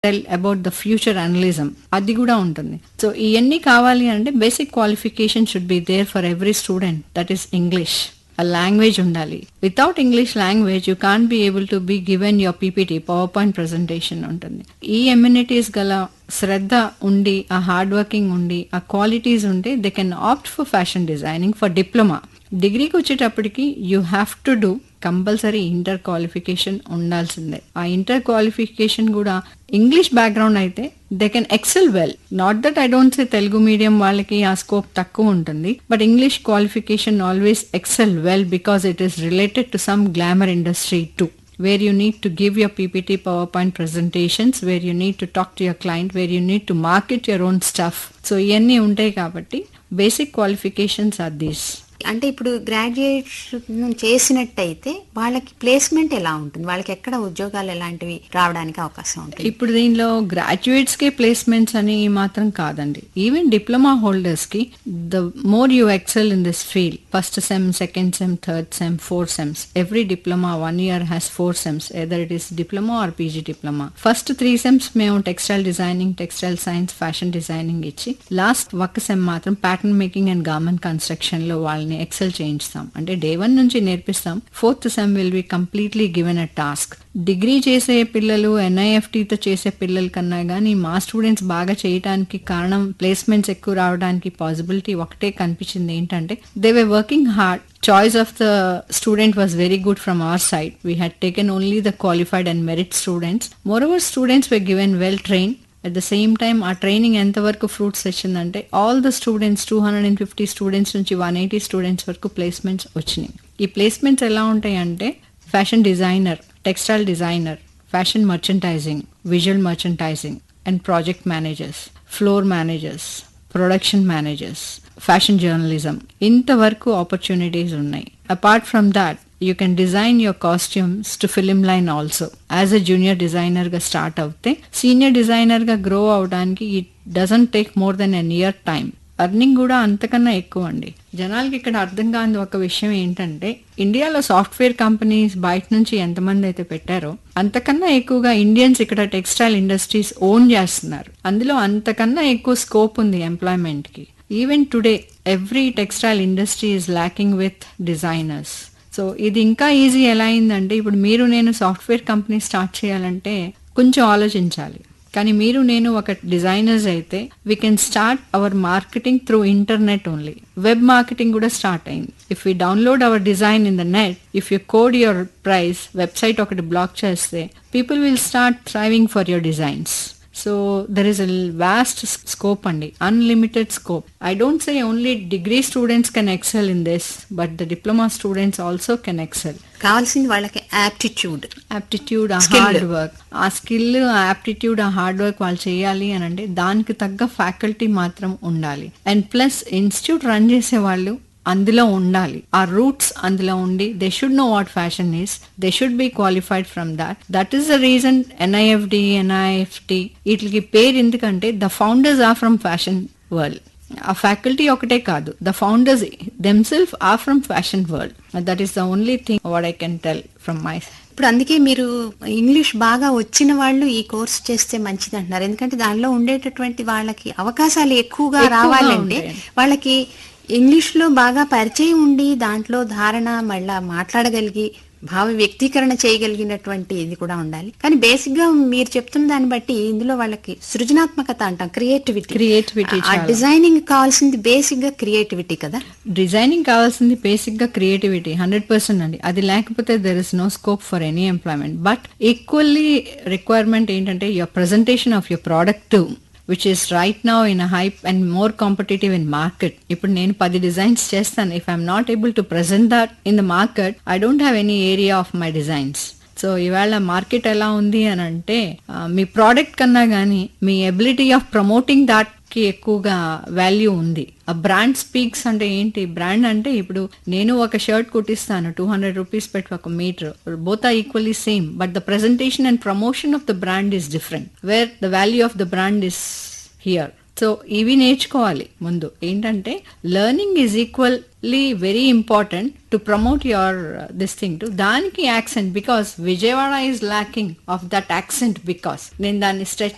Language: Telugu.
Tell about the future analysis అది కూడా ఉంటుంది సో ఇవన్నీ కావాలి అంటే basic qualification should be there for every student that is English uh language ఉండాలి without English language you can be able to be given your PPT power point presentation ఉంటుంది ఈ ఎమ్యూనిటీస్ గల శ్రద్ధ ఉండి ఆ హార్డ్ వర్కింగ్ ఉండి ఆ క్వాలిటీస్ ఉంటే they can opt for fashion designing for diploma డిగ్రీకి వచ్చేటప్పటికి you have to do compulsory inter qualification ఉండాల్సిందే ఆ ఇంటర్ క్వాలిఫికేషన్ కూడా ఇంగ్లీష్ బ్యాక్గ్రౌండ్ అయితే they can excel well not that I don't say Telugu medium వాళ్ళకి ఆ స్కోప్ తక్కువ ఉంటుంది but English qualification always excel well because it is related to some glamour industry to where you need to give your PPT PowerPoint presentations, where you need to talk to your client, where you need to market your own stuff. So ఇవన్నీ ఉంటాయి కాబట్టి బేసిక్ క్వాలిఫికేషన్స్ ఆర్ దీస్ అంటే ఇప్పుడు గ్రాడ్యుయేషన్ చేసినట్టయితే వాళ్ళకి ప్లేస్మెంట్ ఎలా ఉంటుంది వాళ్ళకి ఎక్కడ ఉద్యోగాలు ఎలాంటివి రావడానికి అవకాశం ఉంటుంది ఇప్పుడు దీనిలో గ్రాడ్యుయేట్స్ కి ప్లేస్మెంట్స్ అని మాత్రం కాదండి ఈవెన్ డిప్లొమా హోల్డర్స్ కి the more you excel in this field first sem second sem third sem four sems every diploma one year has four sems either it is diploma or PG diploma first three sems మేము textile designing textile science fashion designing ఇచ్చి లాస్ట్ ఒక సెమ్ మాత్రం pattern making and garment construction లో వాళ్ళని ఎక్సెల్ చేయించుతాం అంటే డే వన్ నుంచి నేర్పిస్తాం fourth sem will be completely given a task degree చేసే పిల్లలు ఎన్ఐఎఫ్టీతో చేసే పిల్లల కన్నా కానీ మా స్టూడెంట్స్ బాగా చేయడానికి కారణం ప్లేస్మెంట్స్ ఎక్కువ రావడానికి పాసిబిలిటీ ఒకటే కనిపించింది ఏంటంటే they were working hard choice of the student was very good from our side we had taken only the qualified and merit students moreover students were given well trained at the same time ఆ ట్రైనింగ్ ఎంతవరకు ఫ్రూట్స్ వచ్చిందంటే all the students two hundred and fifty students నుంచి వన్ ఎయిటీ స్టూడెంట్స్ వరకు ప్లేస్మెంట్స్ వచ్చినాయి ఈ ప్లేస్మెంట్స్ ఎలా ఉంటాయి అంటే fashion designer textile designer fashion merchandising visual merchandising and project managers floor managers production managers fashion journalism ఇంతవరకు ఆపర్చునిటీస్ ఉన్నాయి apart from that you can design your costumes to film line also as a junior designer గా స్టార్ట్ అవుతే సీనియర్ డిజైనర్ గా గ్రో అవడానికి it doesn't take more than an year time earning కూడా అంతకన్నా ఎక్కువ అండి జనాలకి ఇక్కడ అర్థం కాని ఒక విషయం ఏంటంటే ఇండియాలో సాఫ్ట్వేర్ కంపెనీస్ బయట నుంచి ఎంతమంది అయితే పెట్టారో అంతకన్నా ఎక్కువగా ఇండియన్స్ ఇక్కడ టెక్స్టైల్ ఇండస్ట్రీస్ ఓన్ చేస్తున్నారు అందులో అంతకన్నా ఎక్కువ స్కోప్ ఉంది ఎంప్లాయ్మెంట్ కి even today every textile industry is lacking with designers so ఇది ఇంకా ఈజీ ఎలా అయిందంటే ఇప్పుడు మీరు నేను సాఫ్ట్వేర్ కంపెనీ స్టార్ట్ చేయాలంటే కొంచెం ఆలోచించాలి కానీ మీరు నేను ఒక డిజైనర్స్ అయితే we can start our marketing through internet only web marketing కూడా స్టార్ట్ అయింది if you download our design in the net if you code your price website ఒకటి బ్లాక్ చేస్తే people will start thriving for your designs so there is a vast scope అండి unlimited scope I don't say only degree students can excel in this but the diploma students also can excel కావాల్సింది వాళ్ళకి aptitude aptitude uh Skill. Hard work ఆ స్కిల్ ఆ యాప్టిట్యూడ్ ఆ హార్డ్ వర్క్ వాళ్ళు చేయాలి అని అంటే దానికి తగ్గ ఫ్యాకల్టీ మాత్రం ఉండాలి అండ్ ప్లస్ ఇన్స్టిట్యూట్ రన్ చేసే వాళ్ళు అందులో ఉండాలి ఆ రూట్స్ అందులో ఉండి they should know what fashion is they should be qualified from that that is the reason NIFD NIFT వీటికి పేరు ఎందుకంటే the founders are from fashion world ఆ ఫ్యాకల్టీ ఒకటే కాదు the founders themselves are from fashion world that is the only thing what I can tell from my ఇప్పుడు అందుకే మీరు ఇంగ్లీష్ బాగా వచ్చిన వాళ్ళు ఈ కోర్స్ చేస్తే మంచిది అంటున్నారు ఎందుకంటే దానిలో ఉండేటటువంటి వాళ్ళకి అవకాశాలు ఎక్కువగా ఎక్కువగా రావాలంటే ఉంటాయి. వాళ్ళకి ఇంగ్లీష్ లో బాగా పరిచయం ఉండి దాంట్లో ధారణ మళ్ళా మాట్లాడగలిగి భావ వ్యక్తీకరణ చేయగలిగినటువంటి ఇది కూడా ఉండాలి కానీ బేసిక్ గా మీరు చెప్తున్న దాన్ని బట్టి ఇందులో వాళ్ళకి సృజనాత్మకత అంటాం క్రియేటివిటీ Creativity ఆ చాలా. డిజైనింగ్ కావాల్సింది బేసిక్ గా క్రియేటివిటీ కదా డిజైనింగ్ కావాల్సింది బేసిక్ గా క్రియేటివిటీ హండ్రెడ్ పర్సెంట్ అండి అది లేకపోతే there is no scope for any employment but equally requirement ఏంటంటే your presentation of your product which is right now in hype and more competitive in market ఇప్పుడు నేను పది డిజైన్స్ చేస్తాను if I'm not able to present that in the market I don't have any area of my designs so ఇవాళ మార్కెట్ ఎలా ఉంది అని అంటే ఆ, మీ ప్రోడక్ట్ కన్నా కానీ మీ ఎబిలిటీ ఆఫ్ ప్రమోటింగ్ దాట్ కి ఎక్కువగా వాల్యూ ఉంది ఆ బ్రాండ్ స్పీక్స్ అంటే ఏంటి బ్రాండ్ అంటే ఇప్పుడు నేను ఒక షర్ట్ కుట్టిస్తాను టూ హండ్రెడ్ రూపీస్ పెట్టి ఒక metre both are equally same but the presentation and promotion of the brand is different where the value of the brand is here so ఇవి నేర్చుకోవాలి ముందు ఏంటంటే learning is equally very important to promote your this thing to దానికి accent because Vijayawada is lacking of that accent because నేను దాన్ని స్ట్రెచ్